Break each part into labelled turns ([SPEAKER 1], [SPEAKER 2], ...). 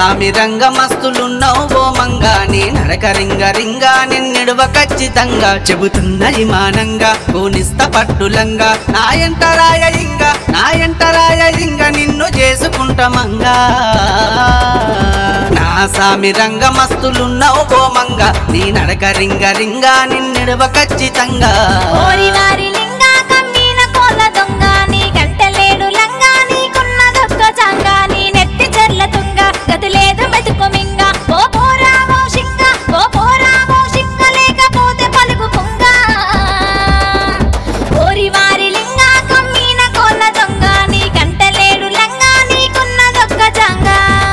[SPEAKER 1] సామి రంగ మస్తులున్నావు ఓ మంగా నీ నడక రింగ రింగా నిన్నిడువ ఖచ్చితంగా చెబుతున్నది మానంగా కోనిస్త పట్టులంగా నా ఎంట రాయ ఇంగ నా ఎంట రాయ ఇంగ నిన్ను చేసుకుంటమంగా నా సామి రంగ మస్తులున్నావు ఓ మంగా నీ నడక రింగ రింగా నిన్నిడువ ఖచ్చితంగా
[SPEAKER 2] ఓరి వారి లింగా కమ్మిన కోల దొంగ నీ గంటలేడు లంగా నీకున్నదొక్క చంగ నీ నెత్తి చెర్ల తుంగ గతి లేదు మెతుకు మింగ ఓ పోరా ఓ షింగ ఓ పోరా ఓ షింగ లేకపోతే పలుకు పుంగ ఓరి వారి లింగా కమ్మిన కోల దొంగ నీ గంటలేడు లంగా నీకున్నదొక్క చంగ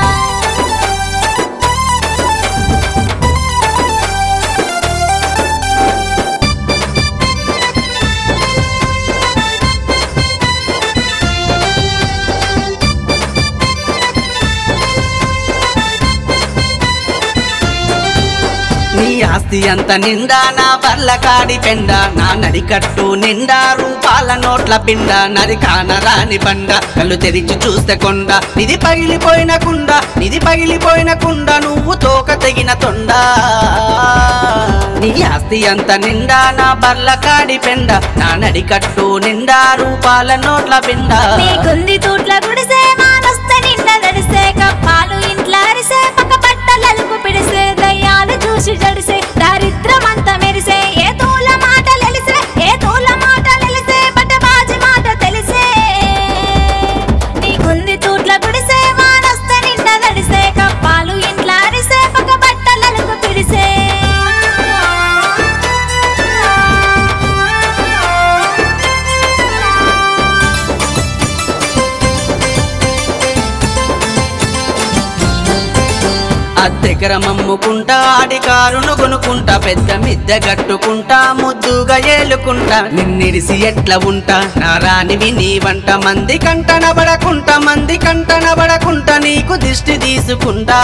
[SPEAKER 1] నీ ఆస్తి అంత నిండా నా బర్ల కాడి పెండ నా నడికట్టు నిండా రూపాల నోట్ల పిండ నది కానరాని బండ కళ్ళు తెరిచి చూస్తే కొండ నిధి పగిలిపోయిన కుండ నిధి పగిలిపోయిన కుండ నువ్వు తోక తెగిన తొండ నీ ఆస్తి అంత నిండా నా బర్ల కాడి పెండ నా నడికట్టు నిండా రూపాల నోట్ల పిండ
[SPEAKER 2] నీకుంది తూట్ల గుడిసే మానొస్తే నిండ దడిసే కప్పాలు ఇంట్ల అరిసే పక్క బట్టలలుకు పిడిసే దయ్యాలు చూసి జడిసే దారిద్రం అంత మెరిసే ఏ తూల మాట లెలిసే ఏ తూల మాట లెలిసే బట్ట బాజి మాట తెలిసే నీకుంది తూట్ల గుడిసే మానొస్తే నిండ దడిసే కప్పాలు ఇంట్ల అరిసే పక్క బట్టలలుకు పిడిసే
[SPEAKER 1] అద్దెకరం అమ్ముకుంటా ఆడి కారును కొనుక్కుంటా పెద్ద మిద్దె గట్టుకుంటా ముద్దుగా ఏలుకుంటా నిన్నిడిసి ఎట్లా ఉంటా నా రానివి నీ వంట మంది కంటన పడకుంటా మంది కంటన పడకుంటా నీకు దిష్టి తీసుకుంటా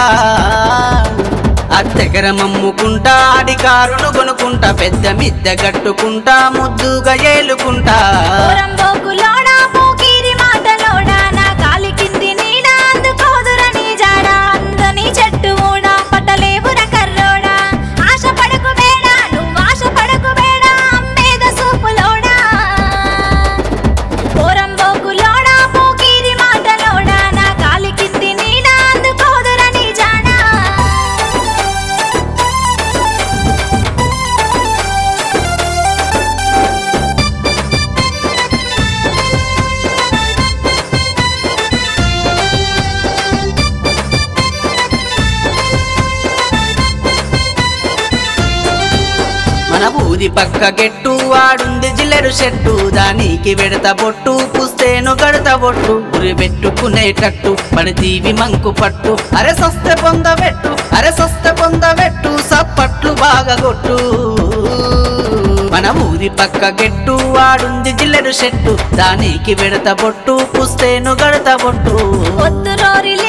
[SPEAKER 1] అద్దెకరం అమ్ముకుంటా ఆడి కారును కొనుక్కుంటా పెద్ద మిద్దె గట్టుకుంటా ముద్దుగా ఏలుకుంటా
[SPEAKER 2] పోరంబోకులోడా పోకిరి మాటలోడా నా కాలి కింది నీడ అందుకోదురని జాడా అందని చెట్టు ఊడా పట్టలేవుర కర్రోడా ఆశ పడకు బేడా నువ్వు ఆశ పడకు బేడా అమ్మేద సూపులోడా పోరంబోకులోడా పోకిరి మాటలోడా నా కాలి కింది నీడ అందుకోదురని జాడా
[SPEAKER 1] మన ఊరి పక్క గెట్టు వాడుంది జిల్లెడు చెట్టు దానికి వెడత బొట్టు పుస్తేను గడత బొట్టు ఉరి పెట్టుకునేటట్టు పడితీవి మంకు పట్టు అరే సస్తే పొందబెట్టు అరే సస్తే పొందబెట్టు సప్పట్లు బాగా కొట్టు మన ఊరి పక్క గెట్టు వాడుంది జిల్లెడు చెట్టు దానికి వెడత బొట్టు పుస్తేను గడత బొట్టు
[SPEAKER 2] ఒత్తురోరి